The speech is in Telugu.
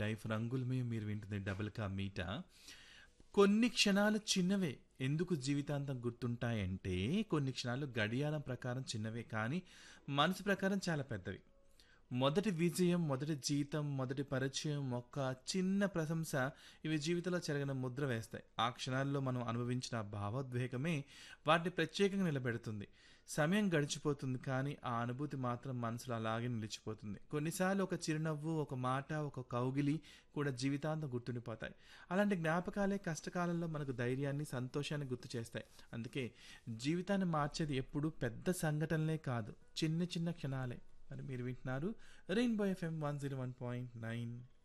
లైఫ్ రంగులమే మీరు వింటుంది డబుల్ కా మీట కొన్ని క్షణాలు చిన్నవే ఎందుకు జీవితాంతం గుర్తుంటాయంటే కొన్ని క్షణాలు గడియారం ప్రకారం చిన్నవే కానీ మనసు ప్రకారం చాలా పెద్దవి మొదటి విజయం మొదటి జీతం మొదటి పరిచయం ఒక్క చిన్న ప్రశంస ఇవి జీవితంలో చెరగిన ముద్ర వేస్తాయి ఆ క్షణాల్లో మనం అనుభవించిన ఆ భావోద్వేగమే వాటిని ప్రత్యేకంగా నిలబెడుతుంది సమయం గడిచిపోతుంది కానీ ఆ అనుభూతి మాత్రం మనసులో అలాగే నిలిచిపోతుంది కొన్నిసార్లు ఒక చిరునవ్వు ఒక మాట ఒక కౌగిలి కూడా జీవితాంతం గుర్తుండిపోతాయి అలాంటి జ్ఞాపకాలే కష్టకాలంలో మనకు ధైర్యాన్ని సంతోషాన్ని గుర్తు చేస్తాయి అందుకే జీవితాన్ని మార్చేది ఎప్పుడూ పెద్ద సంఘటనలే కాదు చిన్న చిన్న క్షణాలే మరి మీరు వింటున్నారు rainbow FM one zero one point nine